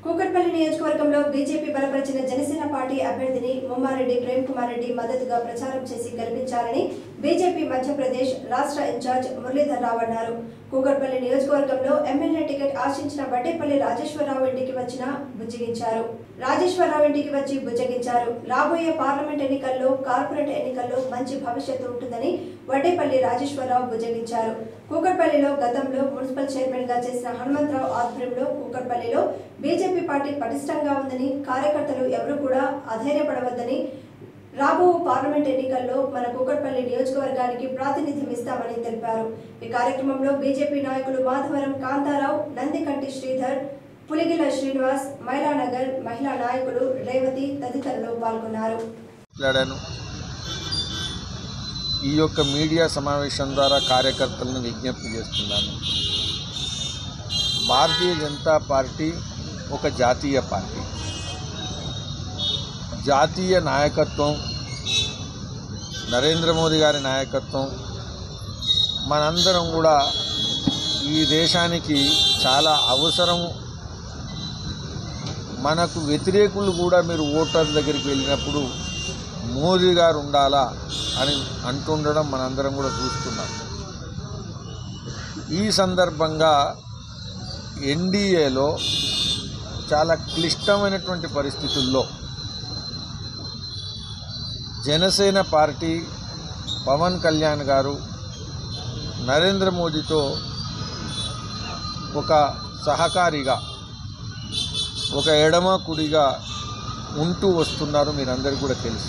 కూకట్పల్లి నియోజకవర్గంలో బీజేపీ బలపరిచిన జనసేన పార్టీ అభ్యర్థిని ముమ్మారెడ్డి ప్రేమ్ కుమార్ రెడ్డి మద్దతుగా ప్రచారం చేసి గెలిపించాలని బీజేపీ మధ్యప్రదేశ్ రాష్ట్ర ఇన్ఛార్జ్ మురళీధర్ రావు అన్నారు కూకట్పల్లి నియోజకవర్గంలో ఎమ్మెల్యే టికెట్ ఆశించిన వడ్డేపల్లి రాజేశ్వరరావు ఇంటికి వచ్చిన బుజ్జగించారు రాజేశ్వరరావు ఇంటికి వచ్చి బుజ్జగించారు రాబోయే పార్లమెంట్ ఎన్నికల్లో కార్పొరేట్ ఎన్నికల్లో మంచి భవిష్యత్తు ఉంటుందని వడ్డేపల్లి రాజేశ్వరరావు బుజ్జగించారు కూకట్పల్లిలో గతంలో మున్సిపల్ చైర్మన్ గా చేసిన హనుమంతరావు ఆధ్వర్యంలో కూకట్పల్లిలో బీజేపీ పార్టీ పటిష్టంగా ఉందని కార్యకర్తలు ఎవరు కూడా అధైర్యపడవద్దని రాబో పార్లమెంట్ ఎన్నికల్లో మన కూకట్పల్లి నియోజకవర్గానికి ప్రాతినిధ్యం ఇస్తామని తెలిపారు ఈ కార్యక్రమంలో బీజేపీ నాయకులు మాధవరం కాంతారావు నందికంటి శ్రీధర్ పులిగిల శ్రీనివాస్ మైలానగర్ మహిళా నాయకులు రేవతి తదితరులు పాల్గొన్నారు మాట్లాడాను ఈ యొక్క మీడియా సమావేశం ద్వారా కార్యకర్తలను విజ్ఞప్తి చేస్తున్నాను భారతీయ జనతా పార్టీ ఒక జాతీయ పార్టీ జాతీయ నాయకత్వం నరేంద్ర మోదీ గారి నాయకత్వం మనందరం కూడా ఈ దేశానికి చాలా అవసరం మనకు వ్యతిరేకులు కూడా మీరు ఓటర్ దగ్గరికి వెళ్ళినప్పుడు మోదీ గారు ఉండాలా అని అంటుండడం మనందరం కూడా చూస్తున్నాం ఈ సందర్భంగా ఎన్డీఏలో చాలా క్లిష్టమైనటువంటి పరిస్థితుల్లో జనసేన పార్టీ పవన్ కళ్యాణ్ గారు నరేంద్ర మోదీతో ఒక సహకారిగా ఒక ఎడమ కుడిగా ఉంటూ వస్తున్నారు మీరందరికీ కూడా తెలుసు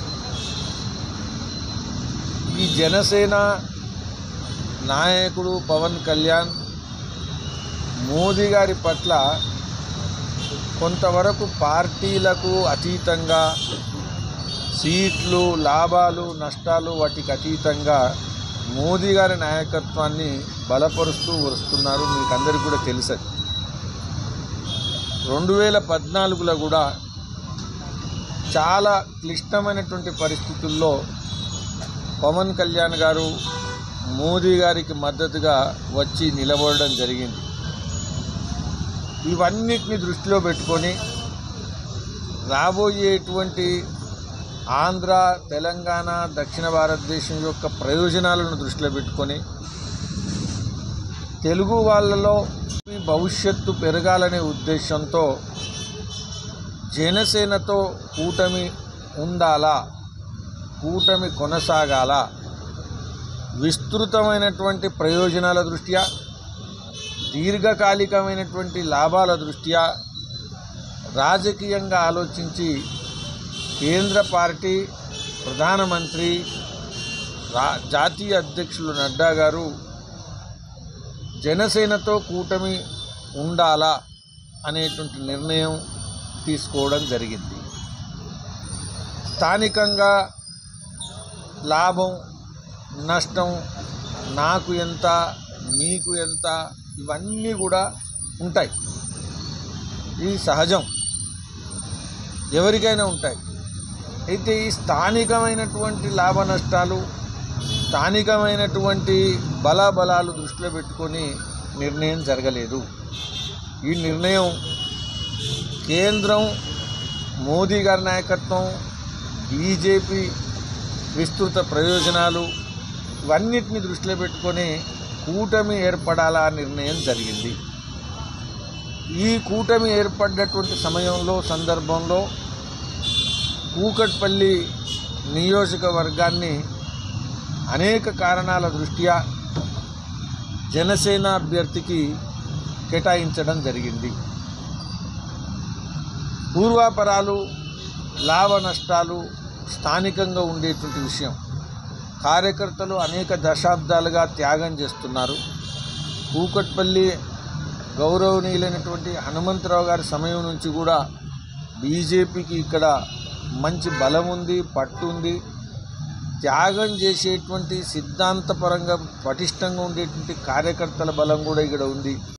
ఈ జనసేన నాయకుడు పవన్ కళ్యాణ్ మోదీ గారి పట్ల కొంతవరకు పార్టీలకు అతీతంగా సీట్లు లాభాలు నష్టాలు వాటికి అతీతంగా మోదీ గారి నాయకత్వాన్ని బలపరుస్తూ వస్తున్నారు మీకు అందరికీ కూడా తెలుసది రెండు వేల పద్నాలుగులో కూడా చాలా క్లిష్టమైనటువంటి పరిస్థితుల్లో పవన్ కళ్యాణ్ గారు మోదీ గారికి మద్దతుగా వచ్చి నిలబడడం జరిగింది ఇవన్నిటిని దృష్టిలో పెట్టుకొని రాబోయేటువంటి ఆంధ్ర తెలంగాణ దక్షిణ భారతదేశం యొక్క ప్రయోజనాలను దృష్టిలో పెట్టుకొని తెలుగు వాళ్ళలో ఈ భవిష్యత్తు పెరగాలనే ఉద్దేశంతో జనసేనతో కూటమి ఉండాలా కూటమి కొనసాగాల విస్తృతమైనటువంటి ప్రయోజనాల దృష్ట్యా దీర్ఘకాలికమైనటువంటి లాభాల దృష్ట్యా రాజకీయంగా ఆలోచించి కేంద్ర పార్టీ ప్రధానమంత్రి రా జాతీయ అధ్యక్షులు నడ్డా గారు జనసేనతో కూటమి ఉండాలా అనేటువంటి నిర్ణయం తీసుకోవడం జరిగింది స్థానికంగా లాభం నష్టం నాకు ఎంత నీకు ఎంత ఇవన్నీ కూడా ఉంటాయి ఇది సహజం ఎవరికైనా ఉంటాయి అయితే ఈ స్థానికమైనటువంటి లాభ నష్టాలు స్థానికమైనటువంటి బలాబలాలు దృష్టిలో పెట్టుకొని నిర్ణయం జరగలేదు ఈ నిర్ణయం కేంద్రం మోదీ గారి నాయకత్వం బీజేపీ విస్తృత ప్రయోజనాలు ఇవన్నిటిని దృష్టిలో పెట్టుకొని కూటమి ఏర్పడాలా నిర్ణయం జరిగింది ఈ కూటమి ఏర్పడినటువంటి సమయంలో సందర్భంలో కూకట్పల్లి నియోజకవర్గాన్ని అనేక కారణాల దృష్ట్యా జనసేన అభ్యర్థికి కేటాయించడం జరిగింది పూర్వాపరాలు లాభ నష్టాలు స్థానికంగా ఉండేటువంటి విషయం కార్యకర్తలు అనేక దశాబ్దాలుగా త్యాగం చేస్తున్నారు కూకట్పల్లి గౌరవనీయులైనటువంటి హనుమంతరావు గారి సమయం నుంచి కూడా బీజేపీకి ఇక్కడ మంచి బలం ఉంది పట్టు ఉంది త్యాగం చేసేటువంటి సిద్ధాంతపరంగా పటిష్టంగా ఉండేటువంటి కార్యకర్తల బలం కూడా ఇక్కడ ఉంది